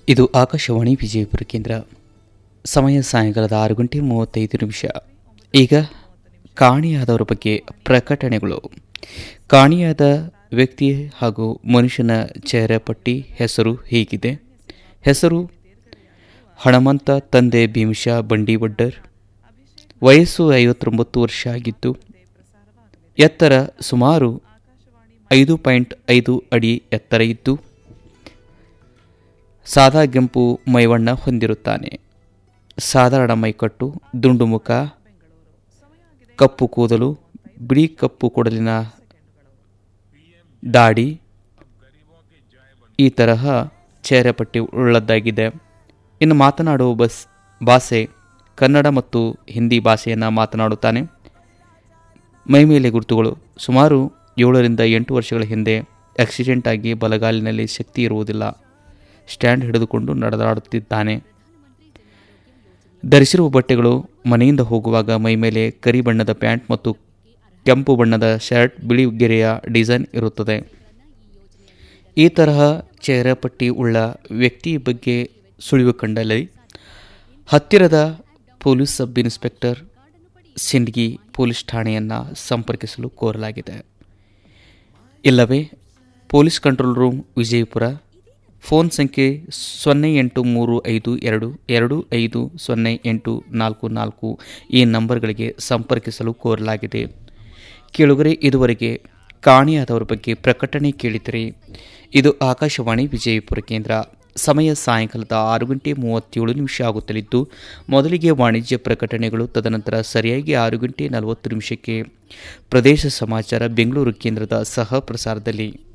ಇದು ಆಕಾಶವಾಣಿ ವಿಜಯಪುರ ಕೇಂದ್ರ ಸಮಯ ಸಾಯಂಕಾಲದ ಆರು ಗಂಟೆ ಮೂವತ್ತೈದು ನಿಮಿಷ ಈಗ ಕಾಣೆಯಾದವರ ಬಗ್ಗೆ ಪ್ರಕಟಣೆಗಳು ಕಾಣೆಯಾದ ವ್ಯಕ್ತಿ ಹಾಗೂ ಮನುಷ್ಯನ ಚೆಹರೆ ಪಟ್ಟಿ ಹೆಸರು ಹೀಗಿದೆ ಹೆಸರು ಹಣಮಂತ ತಂದೆ ಭೀಮಶ ಬಂಡಿವಡ್ಡರ್ ವಯಸ್ಸು ಐವತ್ತೊಂಬತ್ತು ವರ್ಷ ಆಗಿದ್ದು ಎತ್ತರ ಸುಮಾರು ಐದು ಪಾಯಿಂಟ್ ಐದು ಅಡಿ ಎತ್ತರ ಇದ್ದು ಸಾದಾ ಕೆಂಪು ಮೈವಣ್ಣ ಹೊಂದಿರುತ್ತಾನೆ ಸಾಧಾರಣ ಮೈಕಟ್ಟು ದುಂಡು ಮುಖ ಕಪ್ಪು ಕೂದಲು ಬಿಳಿ ಕಪ್ಪು ಕೊಡಲಿನ ದಾಡಿ ಈ ತರಹ ಚೇರೆಪಟ್ಟಿ ಉಳ್ಳದ್ದಾಗಿದೆ ಇನ್ನು ಮಾತನಾಡುವ ಬಸ್ ಭಾಷೆ ಕನ್ನಡ ಮತ್ತು ಹಿಂದಿ ಭಾಷೆಯನ್ನು ಮಾತನಾಡುತ್ತಾನೆ ಮೈಮೇಲೆ ಗುರುತುಗಳು ಸುಮಾರು ಏಳರಿಂದ ಎಂಟು ವರ್ಷಗಳ ಹಿಂದೆ ಆಕ್ಸಿಡೆಂಟ್ ಆಗಿ ಬಲಗಾಲಿನಲ್ಲಿ ಶಕ್ತಿ ಇರುವುದಿಲ್ಲ ಸ್ಟ್ಯಾಂಡ್ ಹಿಡಿದುಕೊಂಡು ನಡೆದಾಡುತ್ತಿದ್ದಾನೆ ಧರಿಸಿರುವ ಬಟ್ಟೆಗಳು ಮನೆಯಿಂದ ಹೋಗುವಾಗ ಮೈಮೇಲೆ ಕರಿ ಬಣ್ಣದ ಪ್ಯಾಂಟ್ ಮತ್ತು ಕೆಂಪು ಬಣ್ಣದ ಶರ್ಟ್ ಬಿಳಿ ಗೆರೆಯ ಡಿಸೈನ್ ಇರುತ್ತದೆ ಈ ತರಹ ಚೇರಪಟ್ಟಿ ಉಳ್ಳ ವ್ಯಕ್ತಿ ಬಗ್ಗೆ ಸುಳಿವು ಕಂಡಲ್ಲಿ ಹತ್ತಿರದ police sub inspector Sindagi police ಠಾಣೆಯನ್ನು ಸಂಪರ್ಕಿಸಲು ಕೋರಲಾಗಿದೆ ಇಲ್ಲವೇ police control room Vijayapura phone ಸಂಖ್ಯೆ ಸೊನ್ನೆ ಎಂಟು ಮೂರು ಐದು ಎರಡು ಎರಡು ಐದು ಸೊನ್ನೆ ಎಂಟು ನಾಲ್ಕು ನಾಲ್ಕು ಈ ನಂಬರ್ಗಳಿಗೆ ಸಂಪರ್ಕಿಸಲು ಕೋರಲಾಗಿದೆ ಕೇಳುಗರೆ ಇದುವರೆಗೆ ಕಾಣೆಯಾದವರ ಬಗ್ಗೆ ಪ್ರಕಟಣೆ ಕೇಳಿದರೆ ಇದು ಆಕಾಶವಾಣಿ ವಿಜಯಪುರ ಕೇಂದ್ರ ಸಮಯ ಸಾಯಂಕಾಲದ ಆರು ಗಂಟೆ ಮೂವತ್ತೇಳು ನಿಮಿಷ ಆಗುತ್ತಲಿದ್ದು ಮೊದಲಿಗೆ ವಾಣಿಜ್ಯ ಪ್ರಕಟಣೆಗಳು ತದನಂತರ ಸರಿಯಾಗಿ ಆರು ಗಂಟೆ ನಲವತ್ತು ನಿಮಿಷಕ್ಕೆ ಪ್ರದೇಶ ಸಮಾಚಾರ ಬೆಂಗಳೂರು ಕೇಂದ್ರದ ಸಹ ಪ್ರಸಾರದಲ್ಲಿ